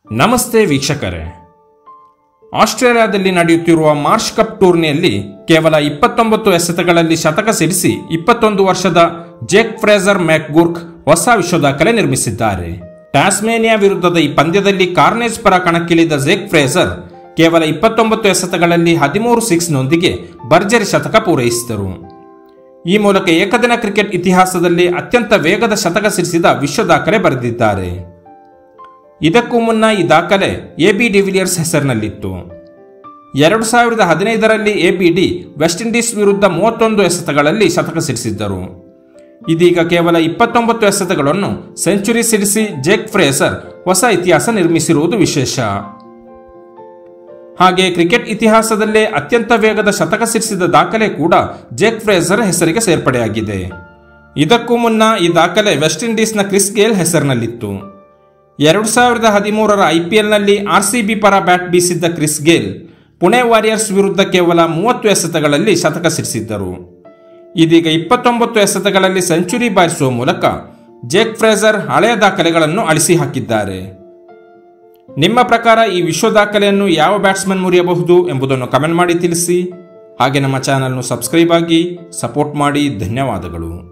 ನಮಸ್ತೆ ವೀಕ್ಷಕರೇ ಆಸ್ಟ್ರೇಲಿಯಾದಲ್ಲಿ ನಡೆಯುತ್ತಿರುವ ಮಾರ್ಚ್ ಕಪ್ ಟೂರ್ನಿಯಲ್ಲಿ ಕೇವಲ ಇಪ್ಪತ್ತೊಂಬತ್ತು ಎಸೆತಗಳಲ್ಲಿ ಶತಕ ಸಿಡಿಸಿ ಇಪ್ಪತ್ತೊಂದು ವರ್ಷದ ಜೇಕ್ ಫ್ರೇಜರ್ ಮ್ಯಾಕ್ಗುರ್ಕ್ ಹೊಸ ವಿಶ್ವ ದಾಖಲೆ ನಿರ್ಮಿಸಿದ್ದಾರೆ ಟ್ಯಾಸ್ಮೇನಿಯಾ ವಿರುದ್ಧದ ಈ ಪಂದ್ಯದಲ್ಲಿ ಕಾರ್ನೇಜ್ ಪರ ಕಣಕ್ಕಿಳಿದ ಜೇಕ್ ಫ್ರೇಜರ್ ಕೇವಲ ಇಪ್ಪತ್ತೊಂಬತ್ತು ಎಸೆತಗಳಲ್ಲಿ ಹದಿಮೂರು ಸಿಕ್ಸ್ನೊಂದಿಗೆ ಭರ್ಜರಿ ಶತಕ ಪೂರೈಸಿದರು ಈ ಮೂಲಕ ಏಕದಿನ ಕ್ರಿಕೆಟ್ ಇತಿಹಾಸದಲ್ಲಿ ಅತ್ಯಂತ ವೇಗದ ಶತಕ ಸಿಡಿಸಿದ ವಿಶ್ವ ದಾಖಲೆ ಬರೆದಿದ್ದಾರೆ ಇದಕ್ಕೂ ಮುನ್ನ ಈ ದಾಖಲೆ ಎ ಬಿ ಡಿವಿಲಿಯರ್ಸ್ ಹೆಸರಿನಲ್ಲಿತ್ತು ಎರಡು ಸಾವಿರದ ಹದಿನೈದರಲ್ಲಿ A B D West Indies ವಿರುದ್ಧ ಮೂವತ್ತೊಂದು ಎಸೆತಗಳಲ್ಲಿ ಶತಕ ಸಿಡಿಸಿದ್ದರು ಇದೀಗ ಕೇವಲ ಇಪ್ಪತ್ತೊಂಬತ್ತು ಎಸೆತಗಳನ್ನು ಸೆಂಚುರಿ ಸಿಡಿಸಿ ಜೇಕ್ ಫ್ರೇಸರ್ ಹೊಸ ಇತಿಹಾಸ ನಿರ್ಮಿಸಿರುವುದು ವಿಶೇಷ ಹಾಗೆ ಕ್ರಿಕೆಟ್ ಇತಿಹಾಸದಲ್ಲೇ ಅತ್ಯಂತ ವೇಗದ ಶತಕ ಸಿಡಿಸಿದ ದಾಖಲೆ ಕೂಡ ಜೇಕ್ ಫ್ರೇಸರ್ ಹೆಸರಿಗೆ ಸೇರ್ಪಡೆಯಾಗಿದೆ ಇದಕ್ಕೂ ಮುನ್ನ ಈ ದಾಖಲೆ ವೆಸ್ಟ್ ಇಂಡೀಸ್ನ ಕ್ರಿಸ್ ಗೇಲ್ ಹೆಸರಿನಲ್ಲಿತ್ತು ಎರಡು ಸಾವಿರದ ಹದಿಮೂರರ ಐಪಿಎಲ್ನಲ್ಲಿ ಆರ್ಸಿಬಿ ಪರ ಬ್ಯಾಟ್ ಬೀಸಿದ್ದ ಕ್ರಿಸ್ ಗೇಲ್ ಪುಣೆ ವಾರಿಯರ್ಸ್ ವಿರುದ್ಧ ಕೇವಲ ಮೂವತ್ತು ಎಸೆತಗಳಲ್ಲಿ ಶತಕ ಸಿಡಿಸಿದ್ದರು ಇದೀಗ ಇಪ್ಪತ್ತೊಂಬತ್ತು ಎಸೆತಗಳಲ್ಲಿ ಸೆಂಚುರಿ ಬಾರಿಸುವ ಮೂಲಕ ಜೇಕ್ ಫ್ರೇಜರ್ ಹಳೆಯ ದಾಖಲೆಗಳನ್ನು ಅಳಿಸಿ ಹಾಕಿದ್ದಾರೆ ನಿಮ್ಮ ಪ್ರಕಾರ ಈ ವಿಶ್ವ ದಾಖಲೆಯನ್ನು ಯಾವ ಬ್ಯಾಟ್ಸ್ಮನ್ ಮುರಿಯಬಹುದು ಎಂಬುದನ್ನು ಕಮೆಂಟ್ ಮಾಡಿ ತಿಳಿಸಿ ಹಾಗೆ ನಮ್ಮ ಚಾನಲ್ನು ಸಬ್ಸ್ಕ್ರೈಬ್ ಆಗಿ ಸಪೋರ್ಟ್ ಮಾಡಿ ಧನ್ಯವಾದಗಳು